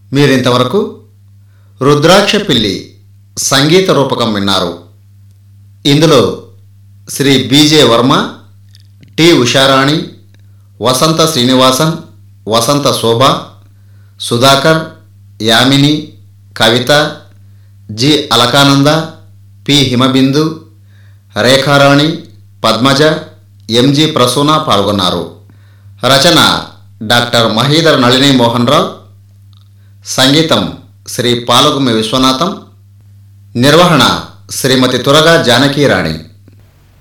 మీరింతవరకు రుద్రాక్ష పిల్లి సంగీత రూపకం విన్నారు ఇందులో Shri BJ Varma T Usharani Vasantha Srinivasan Vasantha Shobha Sudhakar Yamini Kavitha G Alakananda P Himabindu Rekharani Padmaja MG Prasuna పాల్గొన్నారు రచన డాక్టర్ మహీధర్ నళిని మోహన్ రావు సంగీతం శ్రీ పాలగుమి విశ్వనాథం నిర్వహణ శ్రీమతి తురగా జానకీరాణి